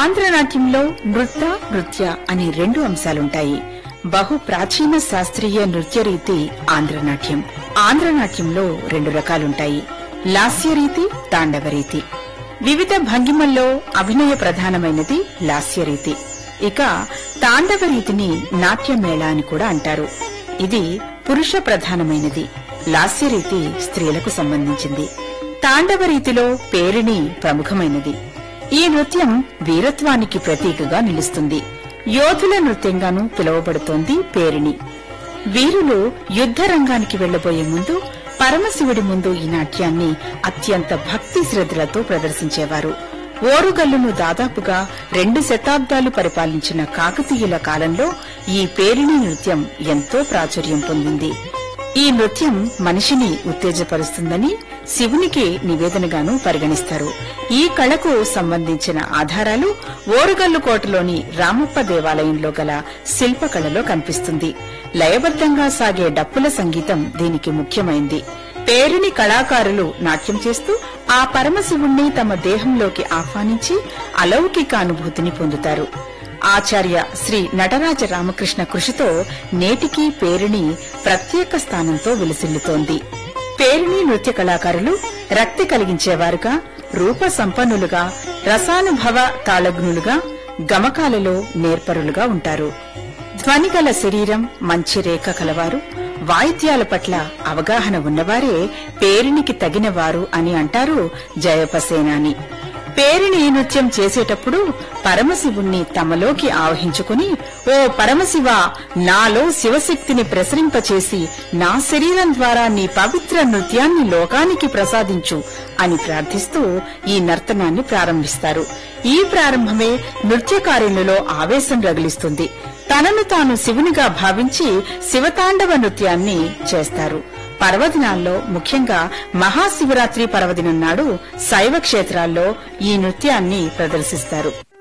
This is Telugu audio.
ఆంధ్రనాట్యంలో నృత్య నృత్య అనే రెండు అంశాలుంటాయి బహు ప్రాచీన శాస్త్రీయ నృత్య రీతి ఆంధ్రనాట్యం ఆంధ్రనాట్యంలో రెండు రకాలుంటాయి లాస్య రీతి తాండవ రీతి వివిధ భంగిమల్లో అభినయ ప్రధానమైనది లాస్య రీతి ఇక తాండవ రీతిని నాట్యమేళ అని కూడా అంటారు ఇది పురుష ప్రధానమైనది లాస్య రీతి స్త్రీలకు సంబంధించింది తాండవ రీతిలో పేరిణి ప్రముఖమైనది ఈ నృత్యం వీరత్వానికి ప్రతీకగా నిలుస్తుంది యోధుల నృత్యంగాను పిలువబడుతోంది పేరిణి వీరులు యుద్ధ రంగానికి వెళ్లబోయే ముందు పరమశివుడి ముందు ఈ నాట్యాన్ని అత్యంత భక్తి శ్రద్ధలతో ప్రదర్శించేవారు ఓరుగల్లును దాదాపుగా రెండు శతాబ్దాలు పరిపాలించిన కాకతీయుల కాలంలో ఈ పేరిణి నృత్యం ఎంతో ప్రాచుర్యం పొందింది ఈ నృత్యం మనిషిని ఉత్తేజపరుస్తుందని శివునికి నివేదనగాను పరిగణిస్తారు ఈ కళకు సంబంధించిన ఆధారాలు ఓరుగల్లు కోటలోని రామప్ప దేవాలయంలో గల శిల్పకళలో కనిపిస్తుంది లయబద్దంగా సాగే డప్పుల సంగీతం దీనికి ముఖ్యమైంది పేరిని కళాకారులు నాట్యం చేస్తూ ఆ పరమశివుణ్ణి తమ దేహంలోకి ఆహ్వానించి అలౌకిక అనుభూతిని పొందుతారు ఆచార్య శ్రీ నటరాజ రామకృష్ణ కృషితో నేటికీ పేరిణి ప్రత్యేక స్థానంతో విలసిల్లుతోంది పేరిణి నృత్య కళాకారులు రక్తి కలిగించేవారుగా రూప సంపన్నులుగా రసానుభవ తాళగ్నులుగా గమకాలలో నేర్పరులుగా ఉంటారు ధ్వనిగల శరీరం మంచి రేఖ కలవారు వాయిద్యాల పట్ల అవగాహన ఉన్నవారే పేరినికి తగినవారు అని అంటారు జయపసేనాని పేరిణి నృత్యం చేసేటప్పుడు పరమశివుణ్ణి తమలోకి ఆవహించుకుని ఓ పరమశివ నాలో శివశక్తిని ప్రసరింపచేసి నా శరీరం ద్వారా నీ పవిత్ర నృత్యాన్ని లోకానికి ప్రసాదించు అని ప్రార్థిస్తూ ఈ నర్తనాన్ని ప్రారంభిస్తారు ఈ ప్రారంభమే నృత్యకారులలో ఆవేశం రగిలిస్తుంది తనను తాను శివునిగా భావించి శివతాండవ నృత్యాన్ని చేస్తారు పర్వదినాల్లో ముఖ్యంగా మహాశివరాత్రి పర్వదినం నాడు శైవ క్షేత్రాల్లో ఈ నృత్యాన్ని ప్రదర్శిస్తారు